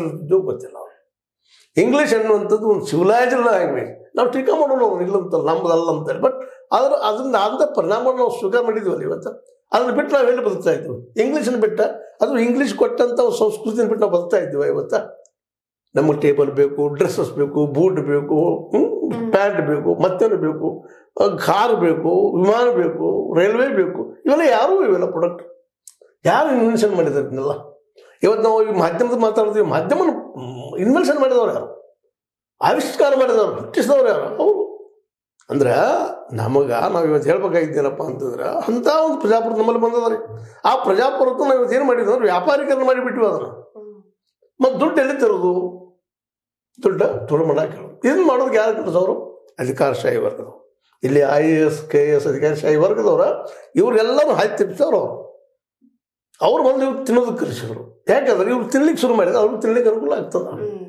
ಮಾತಾಡ್ತಿದ್ದೋ ಗೊತ್ತಿಲ್ಲ ಅವ್ರಿಗೆ ಇಂಗ್ಲೀಷ್ ಅನ್ನುವಂಥದ್ದು ಒಂದು ಸಿವಿಲೈಸ್ಡ್ ಲ್ಯಾಂಗ್ವೇಜ್ ನಾವು ಟೀಕಾ ಮಾಡೋಣ ಅವ್ರು ಇಲ್ಲ ಅಂತಲ್ಲ ನಮ್ದು ಅಲ್ಲ ಅಂತೇಳಿ ಬಟ್ ಅದ್ರ ಅದರಿಂದ ಆದ ಪರಿಣಾಮ ನಾವು ಸ್ವೀಕಾರ ಮಾಡಿದ್ವಲ್ಲ ಇವತ್ತು ಅದನ್ನ ಬಿಟ್ಟು ನಾವು ಎಲ್ಲಿ ಬದುಕ್ತಾ ಇದ್ವಿ ಇಂಗ್ಲೀಷನ್ನು ಬಿಟ್ಟ ಅದು ಇಂಗ್ಲೀಷ್ ಕೊಟ್ಟಂಥ ಒಂದು ಸಂಸ್ಕೃತಿನ ಬಿಟ್ಟು ನಾವು ಬದುಕ್ತಾ ಇದ್ದೀವಿ ಇವತ್ತು ನಮಗೆ ಟೇಬಲ್ ಬೇಕು ಡ್ರೆಸ್ಸಸ್ ಬೇಕು ಬೂಟ್ ಬೇಕು ಪ್ಯಾಂಟ್ ಬೇಕು ಮತ್ತೇನು ಬೇಕು ಕಾರ್ ಬೇಕು ವಿಮಾನ ಬೇಕು ರೈಲ್ವೆ ಬೇಕು ಇವೆಲ್ಲ ಯಾರೂ ಇವೆಲ್ಲ ಪ್ರಾಡಕ್ಟ್ ಯಾರು ಇನ್ವೆನ್ಷನ್ ಮಾಡಿದ್ದಾರೆ ಇದನ್ನೆಲ್ಲ ಇವತ್ತು ನಾವು ಈ ಮಾಧ್ಯಮದ ಮಾತಾಡ್ತೀವಿ ಮಾಧ್ಯಮನ ಇನ್ವೆನ್ಷನ್ ಮಾಡಿದವ್ರು ಯಾರು ಆವಿಷ್ಕಾರ ಮಾಡಿದವರು ಹುಟ್ಟಿಸಿದವ್ರು ಯಾರು ಅವರು ಅಂದ್ರೆ ನಮಗೆ ನಾವು ಇವತ್ತು ಹೇಳ್ಬೇಕಾಗಿದ್ದೇನಪ್ಪ ಅಂತಂದ್ರೆ ಅಂಥ ಒಂದು ಪ್ರಜಾಪ್ರಭುತ್ವ ನಮ್ಮಲ್ಲಿ ಬಂದದ ಆ ಪ್ರಜಾಪ್ರಭುತ್ವ ನಾವು ಇವತ್ತು ಏನು ಮಾಡಿದ್ವಿ ಅಂದ್ರೆ ವ್ಯಾಪಾರೀಕರಣ ಮಾಡಿಬಿಟ್ವಿ ಅದನ್ನು ಮತ್ತು ದುಡ್ಡು ಎಲ್ಲಿ ತರೋದು ದುಡ್ಡು ತುಳು ಮಾಡಕ್ಕೆ ಹೇಳೋದು ಇದನ್ನು ಮಾಡೋದಕ್ಕೆ ಯಾರು ಕೆಲಸವರು ಅಧಿಕಾರಶಾಹಿ ವರ್ಗದವರು ಇಲ್ಲಿ I A S K S ಅಧಿಕಾರಶಾಹಿ ವರ್ಗದವ್ರ ಇವ್ರಿಗೆಲ್ಲರೂ ಹಾಕಿ ತಿಪ್ಪಿಸೋರು ಅವರು ಅವ್ರು ಬಂದು ಇವ್ರು ತಿನ್ನೋದಕ್ಕೆ ಕಲಿಸಿದ್ರು ಯಾಕಂದ್ರೆ ಇವ್ರು ತಿನ್ಲಿಕ್ಕೆ ಶುರು ಮಾಡಿದ್ರೆ ಅವ್ರಿಗೆ ತಿನ್ಲಿಕ್ಕೆ ಅನುಕೂಲ ಆಗ್ತದ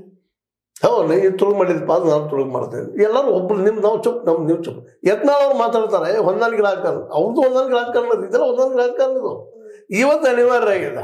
ಹೌದು ಈ ತುಳು ಮಾಡಿದಪ್ಪ ಅದು ನಾನು ತುಳುಗ್ ಮಾಡ್ತೇನೆ ಎಲ್ಲರೂ ಒಬ್ರು ನಿಮ್ ನಾವು ಚುಪ್ ನಮ್ ನೀವು ಚುಪ್ ಯತ್ನಾಳ್ ಅವ್ರು ಮಾತಾಡ್ತಾರೆ ಹೊಂದಾಣಿಕೆ ರಾಜಕಾರಣ ಅವ್ರದ್ದು ಹೊಂದಾಣಿಕೆ ರಾಜಕಾರಣ ಇದೆಲ್ಲ ಹೊಂದಾಣಿಕೆ ರಾಜಕಾರಣ ಇದು ಇವತ್ತು ಅನಿವಾರ್ಯ ಆಗಿದೆ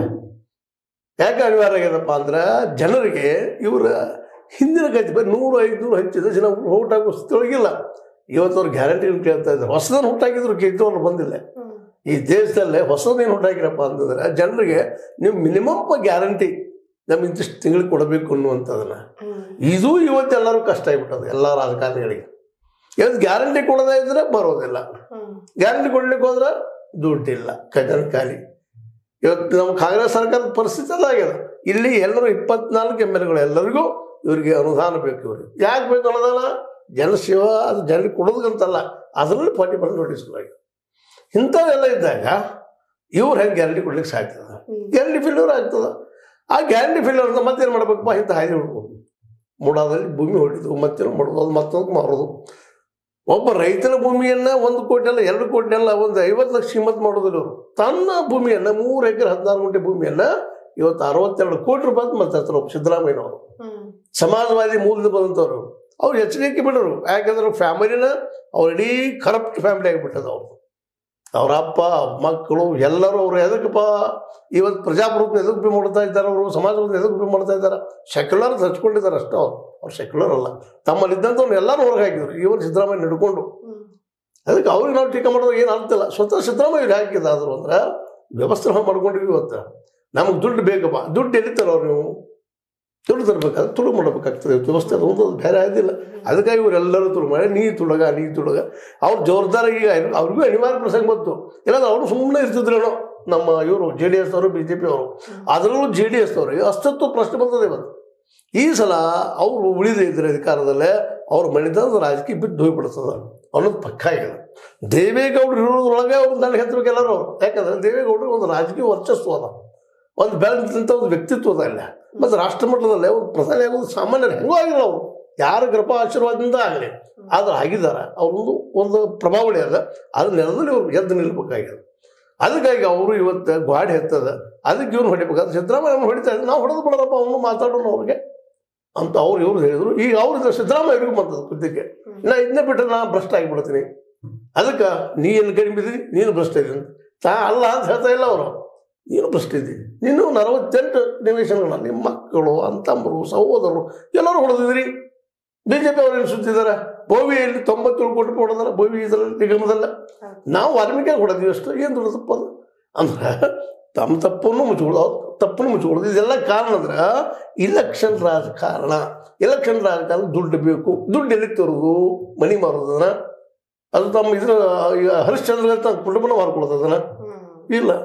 ಯಾಕೆ ಅನಿವಾರ್ಯ ಆಗ್ಯದಪ್ಪ ಅಂದ್ರೆ ಜನರಿಗೆ ಇವರ ಹಿಂದಿನ ಗತಿ ಬರೀ ನೂರು ಐದುನೂರು ಹಚ್ಚಿದ ಜನ ಊಟ ತೊಳಗಿಲ್ಲ ಇವತ್ತು ಅವ್ರು ಗ್ಯಾರಂಟಿಗಳು ಕೇಳ್ತಾ ಇದ್ದಾರೆ ಹೊಸದನ್ನು ಹುಟ್ಟಾಕಿದ್ರು ಗೆದ್ದವ್ರು ಬಂದಿಲ್ಲ ಈ ದೇಶದಲ್ಲೇ ಹೊಸದೇನು ಹುಟ್ಟಾಕಿರಪ್ಪ ಅಂತಂದ್ರೆ ಜನರಿಗೆ ನೀವು ಮಿನಿಮಮ್ ಗ್ಯಾರಂಟಿ ನಮ್ಗೆ ಇಂತಿಷ್ಟು ತಿಂಗಳಿಗೆ ಕೊಡಬೇಕು ಅನ್ನುವಂಥದ್ದನ್ನ ಇದು ಇವತ್ತೆಲ್ಲರೂ ಕಷ್ಟ ಆಗಿಬಿಟ್ಟದು ಎಲ್ಲ ರಾಜಕಾರಣಿಗಳಿಗೆ ಇವತ್ತು ಗ್ಯಾರಂಟಿ ಕೊಡದೇ ಇದ್ರೆ ಬರೋದಿಲ್ಲ ಗ್ಯಾರಂಟಿ ಕೊಡ್ಲಿಕ್ಕೆ ಹೋದ್ರೆ ದುಡ್ಡಿಲ್ಲ ಖಜಾನೆ ಖಾಲಿ ಇವತ್ತು ನಮ್ಮ ಕಾಂಗ್ರೆಸ್ ಸರ್ಕಾರದ ಪರಿಸ್ಥಿತಿ ಅದಾಗ್ಯದ ಇಲ್ಲಿ ಎಲ್ಲರೂ ಇಪ್ಪತ್ನಾಲ್ಕು ಎಮ್ ಎಲ್ ಎಗಳು ಎಲ್ಲರಿಗೂ ಇವರಿಗೆ ಅನುದಾನ ಬೇಕು ಇವ್ರಿಗೆ ಯಾಕೆ ಬೇಕು ಅನುದಾನ ಜನಸೇವಾ ಅದು ಜನರಿಗೆ ಕೊಡೋದಕ್ಕಂತಲ್ಲ ಅದರಲ್ಲಿ ಫಾರ್ಟಿ ಪರ್ಸೆಂಟ್ ನೋಟಿಸ್ಗಳಾಗಿದೆ ಇಂಥವೆಲ್ಲ ಇದ್ದಾಗ ಇವ್ರು ಹೆಂಗೆ ಗ್ಯಾರಂಟಿ ಕೊಡ್ಲಿಕ್ಕೆ ಸಾಧ್ಯ ಗ್ಯಾರಂಟಿ ಫೇಲ್ಯೂರ್ ಆಗ್ತದ ಆ ಗ್ಯಾರಂಟಿ ಫೇಲ್ಯೂರ್ ಅಂತ ಮತ್ತೇನು ಮಾಡ್ಬೇಕಪ್ಪ ಇಂಥ ಹಾದಿ ಹುಡ್ಬೋದು ಮೂಡಾದಲ್ಲಿ ಭೂಮಿ ಹೊಡಿದು ಮತ್ತೇನು ಮಾಡೋದು ಅದು ಮತ್ತೊಂದು ಮಾರೋದು ಒಬ್ಬ ರೈತನ ಭೂಮಿಯನ್ನ ಒಂದು ಕೋಟಿ ಅಲ್ಲ ಎರಡು ಕೋಟಿ ಅಲ್ಲ ಒಂದು ಐವತ್ತು ಲಕ್ಷ ಕಿಮ್ಮತ್ ಮಾಡೋದಿಲ್ಲ ಅವರು ತನ್ನ ಭೂಮಿಯನ್ನ ಮೂರು ಎಕರೆ ಹದಿನಾರು ಗುಂಟೆ ಭೂಮಿಯನ್ನ ಇವತ್ತು ಅರವತ್ತೆರಡು ಕೋಟಿ ರೂಪಾಯಿ ಮಾತಾಡ್ತಾರೆ ಒಬ್ಬ ಸಿದ್ದರಾಮಯ್ಯನವರು ಸಮಾಜವಾದಿ ಮೂಲದ ಬಂದಂಥವ್ರು ಅವ್ರು ಎಚ್ಚರಿಕೆ ಬಿಡೋರು ಯಾಕಂದ್ರೆ ಫ್ಯಾಮಿಲಿನ ಅವ್ರ ಇಡೀ ಕರಪ್ಟ್ ಫ್ಯಾಮಿಲಿ ಆಗಿಬಿಟ್ಟದ ಅವ್ರು ಅವ್ರ ಅಪ್ಪ ಮಕ್ಕಳು ಎಲ್ಲರೂ ಅವ್ರು ಎದಕ್ಕಪ್ಪ ಇವತ್ತು ಪ್ರಜಾಪ್ರಭುತ್ವ ಎದಕ್ಕೆ ಉಪಯೋಗ ಮಾಡ್ತಾ ಇದ್ದಾರೆ ಅವರು ಸಮಾಜವನ್ನು ಎದಕ್ಕೆ ಉಪಯೋಗ ಮಾಡ್ತಾ ಇದ್ದಾರೆ ಸೆಕ್ಯುಲರ್ ಹಚ್ಕೊಂಡಿದ್ದಾರೆ ಅಷ್ಟೇ ಅವ್ರು ಅವ್ರು ಸೆಕ್ಯುಲರ್ ಅಲ್ಲ ತಮ್ಮಲ್ಲಿದ್ದಂಥವ್ರು ಎಲ್ಲರೂ ಹೊರಗೆ ಹಾಕಿದ್ರು ಇವತ್ತು ಸಿದ್ದರಾಮಯ್ಯ ನಡ್ಕೊಂಡು ಅದಕ್ಕೆ ಅವ್ರಿಗೆ ನಾವು ಟೀಕೆ ಮಾಡೋದು ಏನು ಅರ್ಥಲ್ಲ ಸ್ವತಃ ಸಿದ್ದರಾಮಯ್ಯ ಇವ್ರು ಹಾಕಿದ್ದಾದ್ರು ಅಂದ್ರೆ ವ್ಯವಸ್ಥೆ ನಾವು ಮಾಡ್ಕೊಂಡಿವಿ ಇವತ್ತು ನಮಗೆ ದುಡ್ಡು ಬೇಕಪ್ಪ ದುಡ್ಡು ಎಲ್ಲಿ ತರೋರು ನೀವು ತುಳು ತರಬೇಕಾದ್ರೆ ತುಳು ಮಾಡಬೇಕಾಗ್ತದೆ ವ್ಯವಸ್ಥೆ ಅದು ಒಂದು ಬೇರೆ ಆಗೋದಿಲ್ಲ ಅದಕ್ಕಾಗಿ ಇವರೆಲ್ಲರೂ ತುಳು ಮಾಡಿ ನೀ ತುಳುಗ ನೀ ತುಳುಗ ಅವ್ರು ಜೋರ್ದಾರ ಈಗ ಅವ್ರಿಗೂ ಅನಿವಾರ್ಯ ಪ್ರಸಂಗ ಬಂತು ಇಲ್ಲಾಂದ್ರೆ ಅವರು ಸುಮ್ಮನೆ ಇರ್ತಿದ್ರೇನೋ ನಮ್ಮ ಇವರು ಜೆ ಡಿ ಎಸ್ ಅವರು ಬಿ ಜೆ ಪಿ ಅವರು ಅದರಲ್ಲೂ ಜೆ ಡಿ ಎಸ್ ಅವ್ರಿಗೆ ಅಸ್ತಿತ್ವ ಪ್ರಶ್ನೆ ಬರ್ತದೆ ಇವತ್ತು ಈ ಸಲ ಅವರು ಉಳಿದೇ ಇದ್ರೆ ಅಧಿಕಾರದಲ್ಲೇ ಅವ್ರ ಮಣಿತನದ ರಾಜಕೀಯ ಬಿದ್ದು ಹೋಗ್ಬಿಡ್ತದ ಅನ್ನೋದು ಪಕ್ಕ ಆಗಿದೆ ದೇವೇಗೌಡರು ಇರೋದ್ರೊಳಗೆ ಅವ್ರು ನನಗೆ ಹೆತ್ತಬೇಕು ಎಲ್ಲರೂ ಅವ್ರು ಯಾಕಂದ್ರೆ ದೇವೇಗೌಡರಿಗೆ ಒಂದು ರಾಜಕೀಯ ವರ್ಚಸ್ವ ಅದ ಒಂದು ಬೆಳೆದಂಥ ಒಂದು ವ್ಯಕ್ತಿತ್ವ ಅದ ಇಲ್ಲ ಮತ್ತು ರಾಷ್ಟ್ರ ಮಟ್ಟದಲ್ಲೇ ಒಂದು ಪ್ರಧಾನಿ ಆಗೋದು ಸಾಮಾನ್ಯರು ಹೆಂಗೂ ಆಗಿಲ್ಲ ಅವರು ಯಾರ ಕೃಪಾ ಆಶೀರ್ವಾದದಿಂದ ಆಗಲಿ ಆದ್ರೆ ಆಗಿದ್ದಾರೆ ಅವ್ರೊಂದು ಒಂದು ಪ್ರಭಾವಳಿ ಅದ ಅದ್ರ ನೆಲದಲ್ಲಿ ಅವ್ರು ಎದ್ದು ನಿಲ್ಬೇಕಾಗ್ಯದ ಅದಕ್ಕಾಗಿ ಅವರು ಇವತ್ತು ಗಾಡಿ ಎತ್ತದ ಅದಕ್ಕೆ ಇವ್ನು ಹೊಡಿಬೇಕಾದ್ರೆ ಸಿದ್ದರಾಮಯ್ಯ ಅವ್ನು ಹೊಡಿತಾ ಇದ್ದಾರೆ ನಾವು ಹೊಡೆದು ಬಿಡೋದಪ್ಪ ಅವನು ಮಾತಾಡೋಣ ಅವ್ರಿಗೆ ಅಂತ ಅವ್ರು ಇವ್ರು ಹೇಳಿದ್ರು ಈಗ ಅವ್ರು ಸಿದ್ದರಾಮಯ್ಯ ಅವ್ರಿಗೂ ಬಂದದ್ದು ಕುದ್ದಕ್ಕೆ ನಾ ಇದನ್ನೇ ಬಿಟ್ಟರೆ ನಾ ಭ್ರಷ್ಟ ಆಗಿಬಿಡ್ತೀನಿ ಅದಕ್ಕೆ ನೀ ಏನು ಕಡಿಮೆ ಇದ್ದೀನಿ ನೀನು ಭ್ರಷ್ಟ ಇದ್ದೀನಿ ತಾ ಅಲ್ಲ ಅಂತ ಹೇಳ್ತಾ ಇಲ್ಲ ಅವರು ನೀನು ಭ್ರಷ್ಟ ಇದ್ದೀನಿ ನೀನು ನಲವತ್ತೆಂಟು ನಿವೇಶನಗಳ ನಿಮ್ಮ ಮಕ್ಕಳು ಅಂತಂಬರು ಸಹೋದರರು ಎಲ್ಲರೂ ಹೊಡೆದಿದ್ರಿ ಬಿ ಜೆ ಪಿ ಅವ್ರು ಏನು ಸುತ್ತಿದ್ದಾರೆ ಬೋವಿಯಲ್ಲಿ ತೊಂಬತ್ತೇಳು ಕೋಟಿ ರೂಪಾಯಿ ಹೊಡೆದಾರ ಬೋವಿ ಇದರಲ್ಲಿ ನಿಗಮದಲ್ಲ ನಾವು ವಾಲ್ಮೀಕಿ ಹೊಡೆದಿವಿ ಅಷ್ಟು ಏನು ದೊಡ್ಡ ತಪ್ಪದು ಅಂದ್ರೆ ತಮ್ಮ ತಪ್ಪನ್ನು ಮುಚ್ಕೊಳ್ಳೋದು ಅವ್ರ ತಪ್ಪನ್ನು ಮುಚ್ಕೊಳ್ಳೋದು ಇದೆಲ್ಲ ಕಾರಣ ಅಂದ್ರೆ ಇಲೆಕ್ಷನ್ ರಾಜಕಾರಣ ಇಲೆಕ್ಷನ್ ರಾಜಕಾರಣ ದುಡ್ಡು ಬೇಕು ದುಡ್ಡು ಎಲ್ಲಿ ತರೋದು ಮನಿ ಮಾರೋದನ್ನ ಅದು ತಮ್ಮ ಇದ್ರ ಈಗ ಹರಿಶ್ಚಂದ್ರ ತನ್ನ ಕುಟುಂಬನ ಮಾರ್ಕೊಳ್ಳೋದು ಅದನ್ನ ಇಲ್ಲ